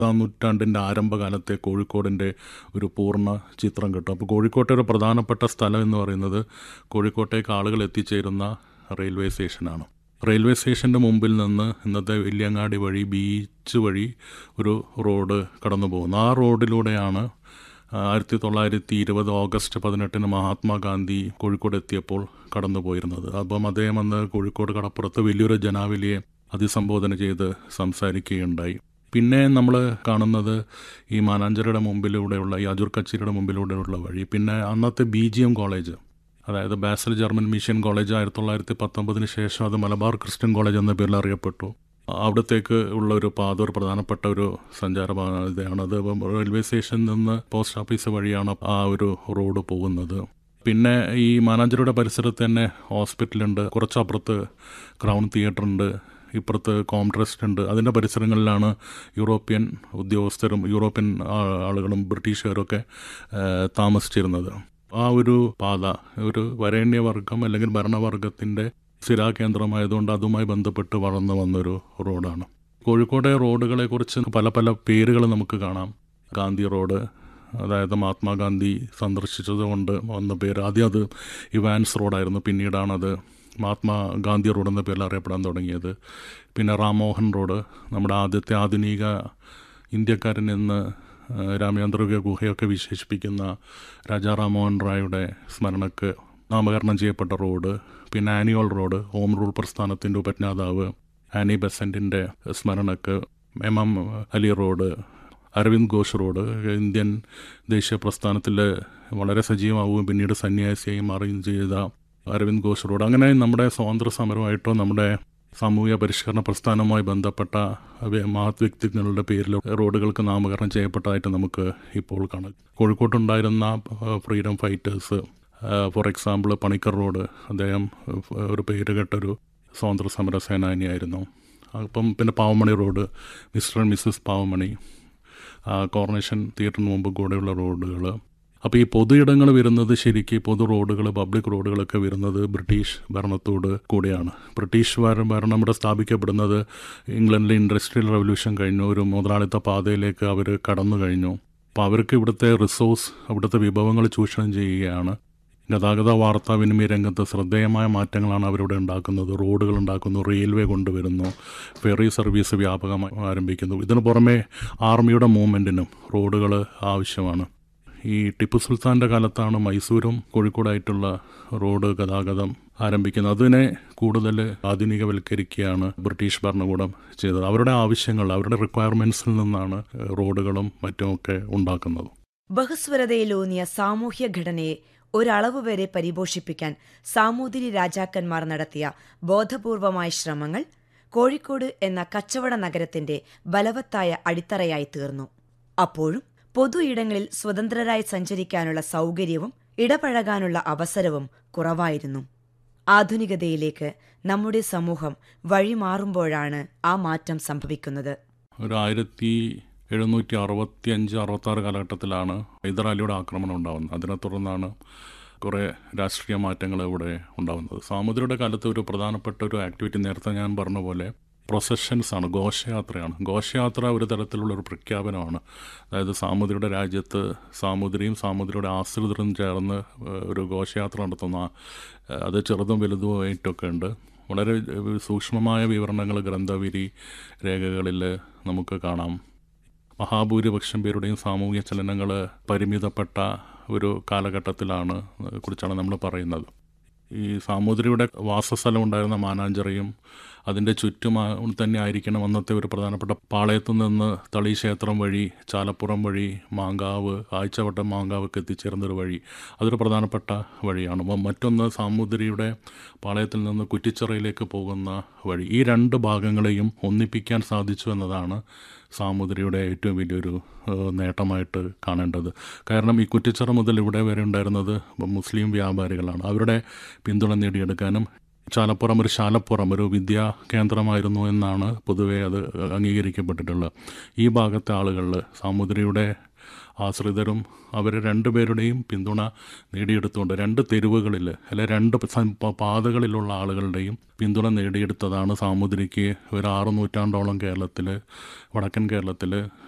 പത്താം നൂറ്റാണ്ടിൻ്റെ ആരംഭകാലത്തെ കോഴിക്കോടിൻ്റെ ഒരു പൂർണ്ണ ചിത്രം കിട്ടും അപ്പോൾ കോഴിക്കോട്ടെ ഒരു പ്രധാനപ്പെട്ട സ്ഥലം എന്ന് പറയുന്നത് കോഴിക്കോട്ടേക്ക് ആളുകൾ എത്തിച്ചേരുന്ന റെയിൽവേ സ്റ്റേഷനാണ് റെയിൽവേ സ്റ്റേഷൻ്റെ മുമ്പിൽ നിന്ന് ഇന്നത്തെ വലിയങ്ങാടി വഴി ബീച്ച് വഴി ഒരു റോഡ് കടന്നു പോകുന്നു ആ റോഡിലൂടെയാണ് ആയിരത്തി തൊള്ളായിരത്തി ഇരുപത് ഓഗസ്റ്റ് പതിനെട്ടിന് മഹാത്മാഗാന്ധി കോഴിക്കോട് എത്തിയപ്പോൾ കടന്നു പോയിരുന്നത് അപ്പം അദ്ദേഹം അന്ന് കോഴിക്കോട് കടപ്പുറത്ത് വലിയൊരു ജനാവലിയെ അഭിസംബോധന ചെയ്ത് സംസാരിക്കുകയുണ്ടായി പിന്നെ നമ്മൾ കാണുന്നത് ഈ മാനാഞ്ചിറയുടെ മുമ്പിലൂടെയുള്ള ഈ അജൂർ കച്ചേരിയുടെ മുമ്പിലൂടെയുള്ള വഴി പിന്നെ അന്നത്തെ ബി ജി എം കോളേജ് അതായത് ബാസൽ ജർമ്മൻ മിഷൻ കോളേജ് ആയിരത്തി തൊള്ളായിരത്തി പത്തൊമ്പതിന് ശേഷം അത് മലബാർ ക്രിസ്ത്യൻ കോളേജ് എന്ന പേരിൽ അറിയപ്പെട്ടു അവിടത്തേക്ക് ഉള്ള ഒരു പാത ഒരു പ്രധാനപ്പെട്ട ഒരു സഞ്ചാര പാതയാണ് അത് റെയിൽവേ സ്റ്റേഷനിൽ നിന്ന് പോസ്റ്റ് ഓഫീസ് വഴിയാണ് ആ ഒരു റോഡ് പോകുന്നത് പിന്നെ ഈ മാനാഞ്ചിറയുടെ പരിസരത്ത് തന്നെ ഹോസ്പിറ്റലുണ്ട് കുറച്ചപ്പുറത്ത് ക്രൗൺ തിയേറ്റർ ഉണ്ട് ഇപ്പുറത്ത് കോംട്രസ്റ്റ് ഉണ്ട് അതിൻ്റെ പരിസരങ്ങളിലാണ് യൂറോപ്യൻ ഉദ്യോഗസ്ഥരും യൂറോപ്യൻ ആളുകളും ബ്രിട്ടീഷുകാരൊക്കെ താമസിച്ചിരുന്നത് ആ ഒരു പാത ഒരു വരേണ്യവർഗം അല്ലെങ്കിൽ ഭരണവർഗത്തിൻ്റെ സ്ഥിരാകേന്ദ്രമായതുകൊണ്ട് അതുമായി ബന്ധപ്പെട്ട് വളർന്നു വന്നൊരു റോഡാണ് കോഴിക്കോട്ടെ റോഡുകളെക്കുറിച്ച് പല പല പേരുകൾ നമുക്ക് കാണാം ഗാന്ധി റോഡ് അതായത് മഹാത്മാഗാന്ധി സന്ദർശിച്ചത് കൊണ്ട് വന്ന പേര് ആദ്യം അത് ഇവാൻസ് റോഡായിരുന്നു പിന്നീടാണത് മഹാത്മാ ഗാന്ധി റോഡ് എന്ന പേരിൽ അറിയപ്പെടാൻ തുടങ്ങിയത് പിന്നെ റാംമോഹൻ റോഡ് നമ്മുടെ ആദ്യത്തെ ആധുനിക ഇന്ത്യക്കാരൻ എന്ന് രാമചന്ദ്ര ഗുഹയൊക്കെ വിശേഷിപ്പിക്കുന്ന രാജാ റാംമോഹൻ റായുടെ സ്മരണക്ക് നാമകരണം ചെയ്യപ്പെട്ട റോഡ് പിന്നെ ആനുവൽ റോഡ് ഹോം റൂൾ പ്രസ്ഥാനത്തിൻ്റെ ഉപജ്ഞാതാവ് ആനി ബെസൻറ്റിൻ്റെ സ്മരണക്ക് M M Ali road Aravind Ghosh road Indian ദേശീയ പ്രസ്ഥാനത്തിൽ വളരെ സജീവമാവുകയും പിന്നീട് സന്യാസിയായി മാറുകയും ചെയ്ത അരവിന്ദ് ഘോഷ് റോഡ് അങ്ങനെ നമ്മുടെ സ്വാതന്ത്ര്യ സമരമായിട്ടോ നമ്മുടെ സാമൂഹിക പരിഷ്കരണ പ്രസ്ഥാനവുമായി ബന്ധപ്പെട്ട മഹത് വ്യക്തികളുടെ പേരിൽ റോഡുകൾക്ക് നാമകരണം ചെയ്യപ്പെട്ടതായിട്ട് നമുക്ക് ഇപ്പോൾ കാണാം കോഴിക്കോട്ടുണ്ടായിരുന്ന freedom fighters for example Panicker road അദ്ദേഹം ഒരു പേര് കേട്ടൊരു സ്വാതന്ത്ര്യ സമര സേനാനിയായിരുന്നു അപ്പം പിന്നെ Pavamani road mister and missus Pavamani coronation തിയേറ്ററിന് മുമ്പ് കൂടെയുള്ള റോഡുകൾ അപ്പോൾ ഈ പൊതു ഇടങ്ങൾ വരുന്നത് ശരിക്ക് പൊതു റോഡുകൾ പബ്ലിക് റോഡുകളൊക്കെ വരുന്നത് ബ്രിട്ടീഷ് ഭരണത്തോട് കൂടിയാണ് ബ്രിട്ടീഷ് ഭരണം ഇവിടെ സ്ഥാപിക്കപ്പെടുന്നത് ഇംഗ്ലണ്ടിലെ ഇൻഡസ്ട്രിയൽ റവല്യൂഷൻ കഴിഞ്ഞു ഒരു മുതലാളിത്ത പാതയിലേക്ക് അവർ കടന്നു കഴിഞ്ഞു അപ്പോൾ അവർക്ക് ഇവിടുത്തെ റിസോഴ്സ് അവിടുത്തെ വിഭവങ്ങൾ ചൂഷണം ചെയ്യുകയാണ് ഗതാഗത വാർത്താവിനിമയ രംഗത്ത് ശ്രദ്ധേയമായ മാറ്റങ്ങളാണ് അവരിവിടെ ഉണ്ടാക്കുന്നത് റോഡുകൾ ഉണ്ടാക്കുന്നു റെയിൽവേ കൊണ്ടുവരുന്നു ഫെറി സർവീസ് വ്യാപകമായി ആരംഭിക്കുന്നു ഇതിനു പുറമെ ആർമിയുടെ മൂവ്മെൻറ്റിനും റോഡുകൾ ആവശ്യമാണ് ഈ ടിപ്പു സുൽത്താൻ്റെ കാലത്താണ് മൈസൂരും കോഴിക്കോടായിട്ടുള്ള റോഡ് ഗതാഗതം ആരംഭിക്കുന്നത് അതിനെ കൂടുതൽ ആധുനികവൽക്കരിക്കുകയാണ് ബ്രിട്ടീഷ് ഭരണകൂടം ചെയ്തത് അവരുടെ ആവശ്യങ്ങൾ അവരുടെ റിക്വയർമെൻറ്റ്സിൽ നിന്നാണ് റോഡുകളും മറ്റുമൊക്കെ ഉണ്ടാക്കുന്നത് ബഹുസ്വരതയിലൂന്നിയ സാമൂഹ്യ ഘടനയെ ഒരളവ് വരെ പരിപോഷിപ്പിക്കാൻ സാമൂതിരി രാജാക്കന്മാർ നടത്തിയ ബോധപൂർവമായ ശ്രമങ്ങൾ കോഴിക്കോട് എന്ന കച്ചവട നഗരത്തിന്റെ ബലവത്തായ അടിത്തറയായി തീർന്നു അപ്പോഴും പൊതു ഇടങ്ങളിൽ സ്വതന്ത്രരായി സഞ്ചരിക്കാനുള്ള സൗകര്യവും ഇടപഴകാനുള്ള അവസരവും കുറവായിരുന്നു ആധുനികതയിലേക്ക് നമ്മുടെ സമൂഹം വഴിമാറുമ്പോഴാണ് ആ മാറ്റം സംഭവിക്കുന്നത് ഒരു ആയിരത്തി എഴുന്നൂറ്റി അറുപത്തി അഞ്ച് അറുപത്താറ് കാലഘട്ടത്തിലാണ് ഹൈദരാലിയുടെ ആക്രമണം ഉണ്ടാകുന്നത് അതിനെ തുടർന്നാണ് കുറേ രാഷ്ട്രീയ മാറ്റങ്ങൾ ഇവിടെ ഉണ്ടാകുന്നത് സാമുദ്രയുടെ കാലത്ത് ഒരു പ്രധാനപ്പെട്ട ഒരു ആക്ടിവിറ്റി നേരത്തെ ഞാൻ പറഞ്ഞ പോലെ പ്രൊസഷൻസ് ആണ് ഘോഷയാത്രയാണ് ഘോഷയാത്ര ഒരു തരത്തിലുള്ള ഒരു പ്രഖ്യാപനമാണ് അതായത് സാമുദ്രയുടെ രാജ്യത്ത് സാമുദ്രിയും സാമുദ്രയുടെ ആശ്രിതരും ചേർന്ന് ഒരു ഘോഷയാത്ര നടത്തുന്ന അത് ചെറുതും വലുതുമായിട്ടൊക്കെ ഉണ്ട് വളരെ സൂക്ഷ്മമായ വിവരണങ്ങൾ ഗ്രന്ഥവിരി രേഖകളിൽ നമുക്ക് കാണാം മഹാഭൂരിപക്ഷം പേരുടെയും സാമൂഹിക ചലനങ്ങൾ പരിമിതപ്പെട്ട ഒരു കാലഘട്ടത്തിലാണ് കുറിച്ചാണ് നമ്മൾ പറയുന്നത് ഈ സാമൂതിരിയുടെ വാസസ്ഥലം ഉണ്ടായിരുന്ന മാനാഞ്ചിറയും അതിൻ്റെ ചുറ്റും തന്നെ ആയിരിക്കണം അന്നത്തെ ഒരു പ്രധാനപ്പെട്ട പാളയത്തു നിന്ന് തളി ക്ഷേത്രം വഴി ചാലപ്പുറം വഴി മാങ്കാവ് ആഴ്ചവട്ടം മാങ്കാവൊക്കെ എത്തിച്ചേർന്നൊരു വഴി അതൊരു പ്രധാനപ്പെട്ട വഴിയാണ് അപ്പം മറ്റൊന്ന് സാമൂതിരിയുടെ പാളയത്തിൽ നിന്ന് കുറ്റിച്ചിറയിലേക്ക് പോകുന്ന വഴി ഈ രണ്ട് ഭാഗങ്ങളെയും ഒന്നിപ്പിക്കാൻ സാധിച്ചു എന്നതാണ് സാമൂതിരിയുടെ ഏറ്റവും വലിയൊരു നേട്ടമായിട്ട് കാണേണ്ടത് കാരണം ഈ കുറ്റിച്ചിറ മുതൽ ഇവിടെ വരെ ഉണ്ടായിരുന്നത് മുസ്ലിം വ്യാപാരികളാണ് അവരുടെ പിന്തുണ നേടിയെടുക്കാനും ചാലപ്പുറം ഒരു ശാലപ്പുറം ഒരു വിദ്യാ കേന്ദ്രമായിരുന്നു എന്നാണ് പൊതുവേ അത് അംഗീകരിക്കപ്പെട്ടിട്ടുള്ളത് ഈ ഭാഗത്തെ ആളുകളിൽ സാമൂതിരിയുടെ ആശ്രിതരും അവർ രണ്ടുപേരുടെയും പിന്തുണ നേടിയെടുത്തുകൊണ്ട് രണ്ട് തെരുവുകളിൽ അല്ലെ രണ്ട് പാതകളിലുള്ള ആളുകളുടെയും പിന്തുണ നേടിയെടുത്തതാണ് സാമൂതിരിക്ക് ഒരു ആറ് നൂറ്റാണ്ടോളം കേരളത്തിൽ വടക്കൻ കേരളത്തിൽ